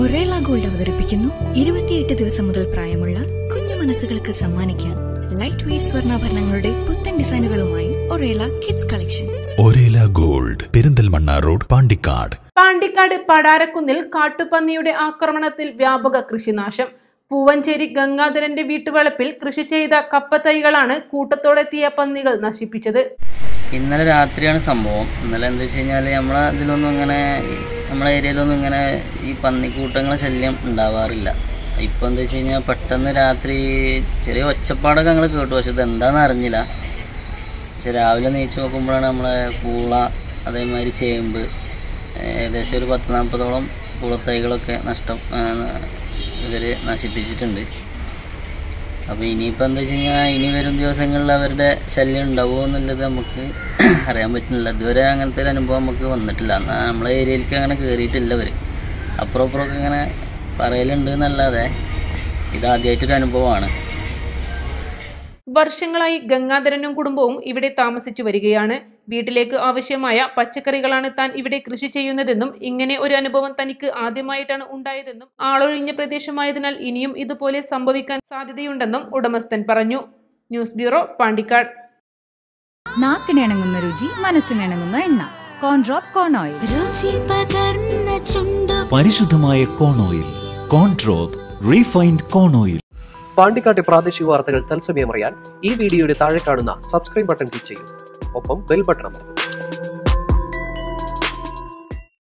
ഒറേള gold അവതരിപ്പിക്കുന്നു ഇരുപത്തിയെട്ട് ദിവസം മുതൽ പ്രായമുള്ള കുഞ്ഞു മനസ്സുകൾക്ക് സമ്മാനിക്കാൻ ലൈറ്റ് വെയ്റ്റ് സ്വർണ്ണാഭരണങ്ങളുടെ പുത്തൻ ഡിസൈനുകളുമായി Orela kids collection Orela gold Perinthalmanna road Pandikkad Pandikkad പടാരക്കുന്നിൽ കാട്ടുപന്നിയുടെ ആക്രമണത്തിൽ വ്യാപക കൃഷിനാശം പൂവഞ്ചേരി ഗംഗാധരന്റെ വീട്ടുവളപ്പിൽ കൃഷി ചെയ്ത കപ്പത്തൈകളാണ് കൂട്ടത്തോടെത്തിയ പന്നികൾ നശിപ്പിച്ചത് ഇന്നലെ രാത്രിയാണ് സംഭവം ഇന്നലെ എന്താ വെച്ച് കഴിഞ്ഞാൽ നമ്മളെ ഇതിലൊന്നും ഇങ്ങനെ ഈ നമ്മളെ ഏരിയയിലൊന്നും ഇങ്ങനെ ഈ പന്നിക്കൂട്ടങ്ങളെ ശല്യം ഉണ്ടാവാറില്ല ഇപ്പം എന്താ വെച്ച് കഴിഞ്ഞാൽ പെട്ടെന്ന് രാത്രി ചെറിയ ഒച്ചപ്പാടൊക്കെ ഞങ്ങൾ കേട്ടു പക്ഷെ ഇത് എന്താണെന്ന് അറിഞ്ഞില്ല പക്ഷെ രാവിലെ നീച്ച് നോക്കുമ്പോഴാണ് നമ്മളെ പൂള അതേമാതിരി ചേമ്പ് ഏകദേശം ഒരു പത്ത് നാൽപ്പതോളം പൂളത്തൈകളൊക്കെ നഷ്ടം ഇവർ നശിപ്പിച്ചിട്ടുണ്ട് അപ്പോൾ ഇനിയിപ്പോൾ എന്താ വെച്ച് കഴിഞ്ഞാൽ ഇനി വരും ദിവസങ്ങളിൽ അവരുടെ ശല്യം ഉണ്ടാവുമോ എന്നുള്ളത് നമുക്ക് അറിയാൻ പറ്റുന്നില്ല ഇതുവരെ അങ്ങനത്തെ ഒരു അനുഭവം നമുക്ക് വന്നിട്ടില്ല എന്നാൽ നമ്മളെ ഏരിയയിലേക്ക് അങ്ങനെ കയറിയിട്ടില്ല അവർ അപ്പുറം അപ്പുറമൊക്കെ ഇങ്ങനെ പറയലുണ്ട് എന്നല്ലാതെ ഇതാദ്യമായിട്ടൊരു അനുഭവമാണ് വർഷങ്ങളായി ഗംഗാധരനും കുടുംബവും ഇവിടെ താമസിച്ചു വരികയാണ് വീട്ടിലേക്ക് ആവശ്യമായ പച്ചക്കറികളാണ് താൻ ഇവിടെ കൃഷി ചെയ്യുന്നതെന്നും ഇങ്ങനെ ഒരു അനുഭവം തനിക്ക് ആദ്യമായിട്ടാണ് ഉണ്ടായതെന്നും ആളൊഴിഞ്ഞ പ്രദേശമായതിനാൽ ഇനിയും ഇതുപോലെ സംഭവിക്കാൻ സാധ്യതയുണ്ടെന്നും ഉടമസ്ഥൻ പറഞ്ഞു ന്യൂസ് ബ്യൂറോ പാണ്ടിക്കാട് നാക്കിനിണങ്ങുന്ന രുചി മനസ്സിനിണങ്ങുന്ന എണ്ണ കോൺഡ്രോപ്പ് കോൺ ഓയിൽ രുചി പകർന്ന ചുണ്ടു പരിശുദ്ധമായ കോൺ ഓയിൽ കോൺട്രോപ്പ് റീഫൈൻഡ് കോൺ ഓയിൽ പാണ്ടിക്കാട്ടെ പ്രാദേശിക വാർത്തകൾ തത്സമയം അറിയാൻ ഈ വീഡിയോയുടെ താഴെ കാണുന്ന സബ്സ്ക്രൈബ് ബട്ടൺ ക്ലിക്ക് ചെയ്യും ഒപ്പം ബെൽ ബട്ടൺ അമർത്തും